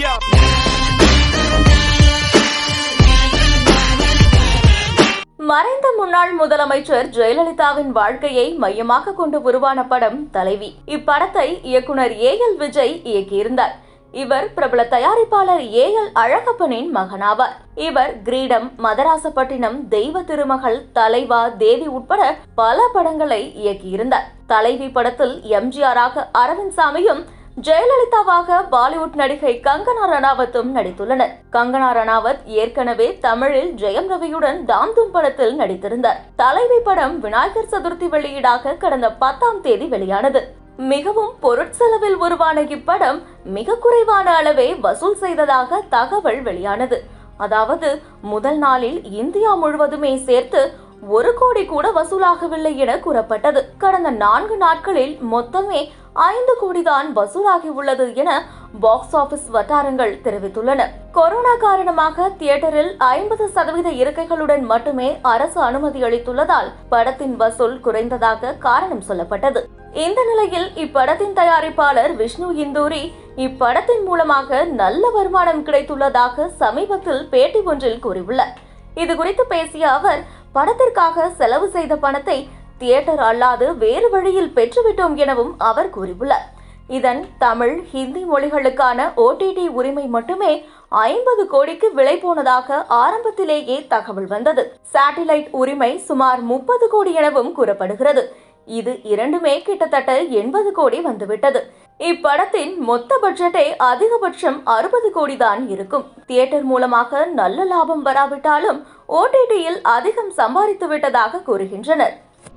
Yeah. மறைந்த முன்னாள் முதலமைச்சர் ஜெயலலிதாவின் வாழ்க்கையை மையமாக கொண்டு உருவான படம் தலைவி இப்படத்தை இயக்குனர் ஏ எல் விஜய் இயக்கியிருந்தார் இவர் பிரபல தயாரிப்பாளர் ஏ எல் அழகப்பனின் மகனாவார் இவர் கிரீடம் மதராசப்பட்டினம் தெய்வ திருமகள் தலைவா தேவி உட்பட பல படங்களை இயக்கியிருந்தார் தலைவி படத்தில் எம்ஜிஆராக அரவிந்த் சாமியும் ஜெயலலிதாவாக பாலிவுட் நடிகை கங்கனா ரணாவத்தும் நடித்துள்ளனர் கங்கனா ரணாவத் ஏற்கனவே தமிழில் ஜெயம் ரவியுடன் தாம் தூம் படத்தில் நடித்திருந்தார் தலைவி படம் விநாயகர் சதுர்த்தி வெளியீடாக கடந்த பத்தாம் தேதி வெளியானது மிகவும் பொருட்செலவில் உருவான இப்படம் மிக குறைவான அளவே வசூல் செய்ததாக தகவல் வெளியானது அதாவது முதல் நாளில் இந்தியா முழுவதுமே சேர்த்து ஒரு கோடி கூட வசூலாகவில்லை என கூறப்பட்டது கடந்த நான்கு நாட்களில் மொத்தமே ஐந்து கோடி தான் வசூலாகி உள்ளது என பாக்ஸ் ஆபீஸ் வட்டாரங்கள் தெரிவித்துள்ளன கொரோனா காரணமாக தியேட்டரில் ஐம்பது சதவீத இருக்கைகளுடன் மட்டுமே அரசு அனுமதி அளித்துள்ளதால் படத்தின் வசூல் குறைந்ததாக காரணம் சொல்லப்பட்டது இந்த நிலையில் இப்படத்தின் தயாரிப்பாளர் விஷ்ணு இந்தூரி இப்படத்தின் மூலமாக நல்ல வருமானம் கிடைத்துள்ளதாக சமீபத்தில் பேட்டி ஒன்றில் கூறியுள்ளார் இது குறித்து பேசிய அவர் படத்திற்காக செலவு செய்த பணத்தை தியேட்டர் அல்லாது வேறு வழியில் பெற்றுவிட்டோம் எனவும் அவர் கூறியுள்ளார் இதன் தமிழ் ஹிந்தி மொழிகளுக்கான ஓடிடி உரிமை மட்டுமே ஐம்பது கோடிக்கு விலை போனதாக ஆரம்பத்திலேயே தகவல் வந்தது சேட்டிலைட் உரிமை சுமார் முப்பது கோடி எனவும் கூறப்படுகிறது இது இரண்டுமே கிட்டத்தட்ட எண்பது கோடி வந்துவிட்டது இப்படத்தின் மொத்த பட்ஜெட்டே அதிகபட்சம் அறுபது கோடி தான் இருக்கும் தியேட்டர் மூலமாக நல்ல லாபம் வராவிட்டாலும் ஓடிடியில் அதிகம் சம்பாதித்து விட்டதாக கூறுகின்றனர்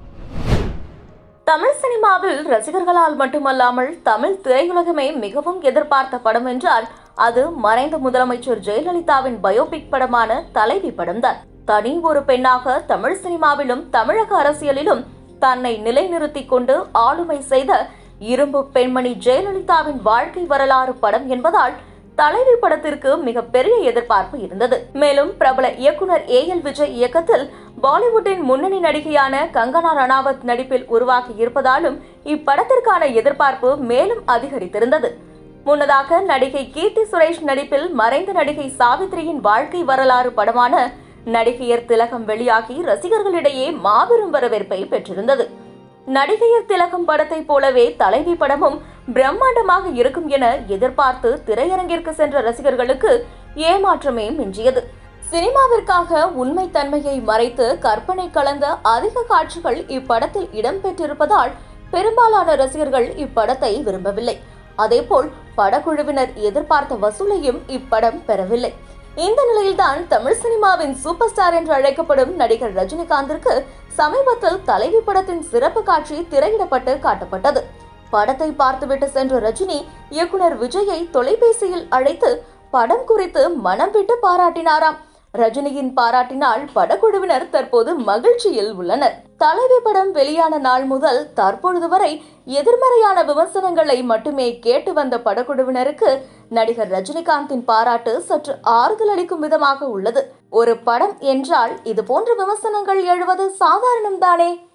தமிழ் சினிமாவில் ரசிகர்களால் மட்டுமல்லாமல் தமிழ் திரையுலகமே மிகவும் எதிர்பார்த்த படம் என்றால் அது மறைந்த முதலமைச்சர் ஜெயலலிதாவின் பயோபிக் படமான தலைவி படம்தான் தனி ஒரு பெண்ணாக தமிழ் சினிமாவிலும் தமிழக அரசியலிலும் தன்னை நிலைநிறுத்திக் கொண்டு ஆளுமை செய்த இரும்பு பெண்மணி ஜெயலலிதாவின் வாழ்க்கை வரலாறு படம் என்பதால் தலைவி படத்திற்கு மிகப்பெரிய எதிர்பார்ப்பு இருந்தது மேலும் பிரபல இயக்குனர் ஏ எல் விஜய் இயக்கத்தில் பாலிவுட்டின் முன்னணி நடிகையான கங்கனா ரணாவத் நடிப்பில் உருவாகி இருப்பதாலும் இப்படத்திற்கான எதிர்பார்ப்பு மேலும் அதிகரித்திருந்தது முன்னதாக நடிகை கீர்த்தி சுரேஷ் நடிப்பில் மறைந்த நடிகை சாவித்ரியின் வாழ்க்கை வரலாறு படமான நடிகையர் திலகம் வெளியாகி ரசிகர்களிடையே மாபெரும் வரவேற்பை பெற்றிருந்தது நடிகையர் திலகம் படத்தை போலவே தலைவி படமும் பிரம்மாண்டமாக இருக்கும் என எதிர்பார்த்து திரையரங்கிற்கு சென்ற ரசிகர்களுக்கு ஏமாற்றமே மிஞ்சியது சினிமாவிற்காக உண்மை தன்மையை மறைத்து கற்பனை கலந்த அதிக காட்சிகள் இப்படத்தில் இடம்பெற்றிருப்பதால் பெரும்பாலான ரசிகர்கள் இப்படத்தை விரும்பவில்லை அதேபோல் படக்குழுவினர் எதிர்பார்த்த வசூலையும் இப்படம் பெறவில்லை இந்த நிலையில்தான் தமிழ் சினிமாவின் சூப்பர் ஸ்டார் என்று அழைக்கப்படும் நடிகர் ரஜினிகாந்திற்கு சமீபத்தில் தலைவி படத்தின் சிறப்பு காட்சி திரையிடப்பட்டு காட்டப்பட்டது படத்தை பார்த்துவிட்டு சென்ற ரஜினி இயக்குனர் விஜயை தொலைபேசியில் அழைத்து படம் குறித்து மனம் விட்டு பாராட்டினாராம் ரஜினியின் பாராட்டினால் படக்குழுவினர் தற்போது மகிழ்ச்சியில் உள்ளனர் தலைவி படம் வெளியான நாள் முதல் தற்பொழுது வரை எதிர்மறையான விமர்சனங்களை மட்டுமே கேட்டு வந்த படக்குழுவினருக்கு நடிகர் ரஜினிகாந்தின் பாராட்டு சற்று ஆறுதல் அளிக்கும் விதமாக உள்ளது ஒரு படம் என்றால் இது போன்ற விமர்சனங்கள் எழுவது சாதாரணம்தானே